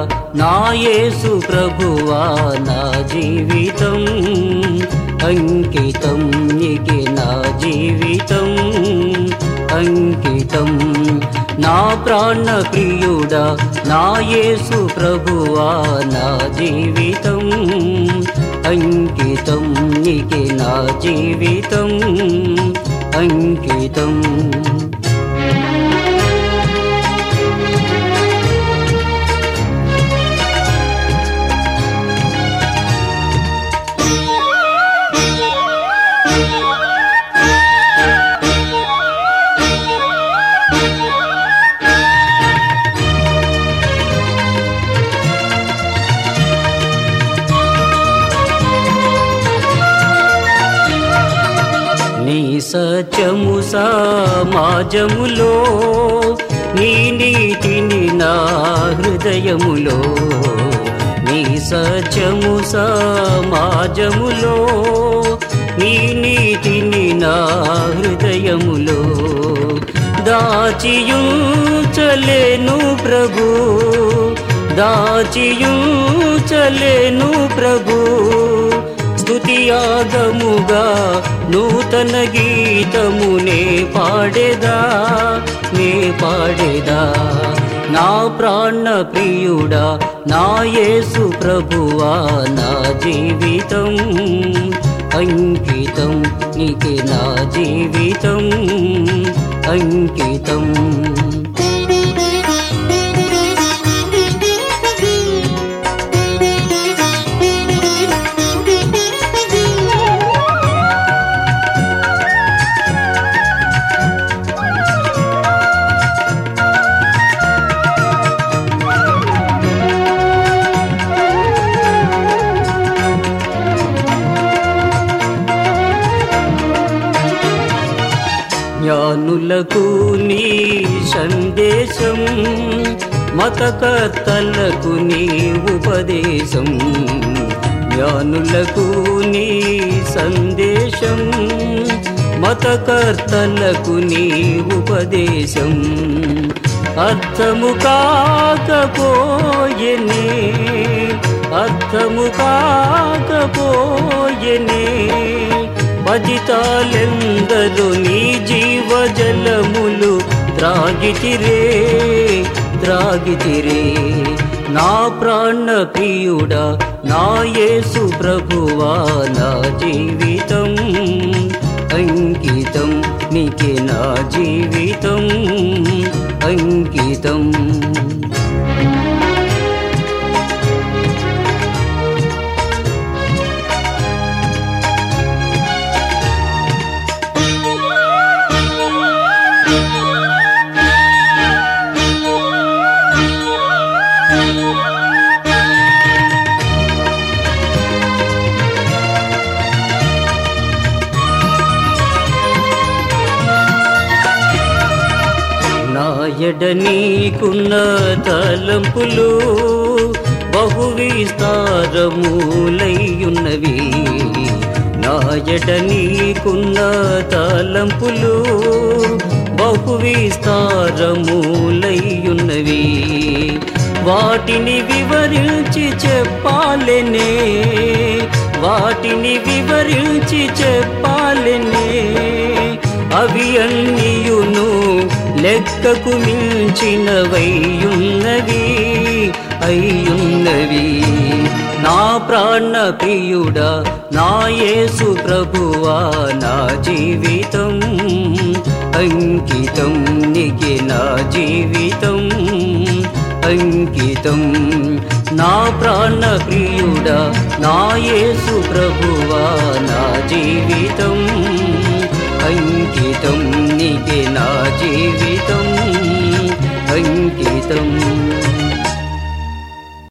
నా యేసు ప్రభువా నా జీవితం అంకితం నీకే నా జీవితం అంకితం నా ప్రాణ ప్రియుడా నా యేసు ప్రభువా నా జీవితం అంకితం నీకే నా జీవితం అంకితం నీ సత్యము సమాజములో నీ నీతిని నా హృదయములో నీ సత్యము సమాజములో నీ నీతిని నా హృదయములో దాచియుంచలేను ప్రభు దాచియుంచలేను ప్రభు స్తుతియాగముగా నూతన గీతమునే పాడేదా నే పాడేదా నా ప్రాణ ప్రియుడా నా యేసు ప్రభువా నా జీవితం అంకితం నీకే నా జీవితం అంకితం జ్ఞానులకు నీ సందేశం మతకర్తలకు నీ ఉపదేశం జ్ఞానులకు నీ సందేశం మతకర్తలకు నీ ఉపదేశం అర్థము కాకపోయెనే అర్థము కాకపోయెనే పతితాలెందరు నీ జీవజలములు త్రాగితిరే త్రాగితిరే నా ప్రాణ ప్రియుడా నా యేసు ప్రభువా నా జీవితం అంకితం నీకే నా జీవితం అంకితం నాయడ నీకున్న తలంపులు బహు విస్తారములయ్యున్నవి నాయడ నీకున్న తలంపులు బహు విస్తారములయ్యున్నవి వాటిని వివరించి చెప్పాలనే వాటిని వివరించి చెప్పాలనే అవి అన్నియును లెక్కకు మించినవయ్యున్నవి అయ్యున్నవి నా ప్రాణ ప్రియుడా నా యేసు ప్రభువా నా జీవితం అంకితం నీకే నా జీవితం అంకితం నా ప్రాణ ప్రియుడా నా యేసు ప్రభువా నా జీవితం అంకితం నీకే నా జీవితం అంకితం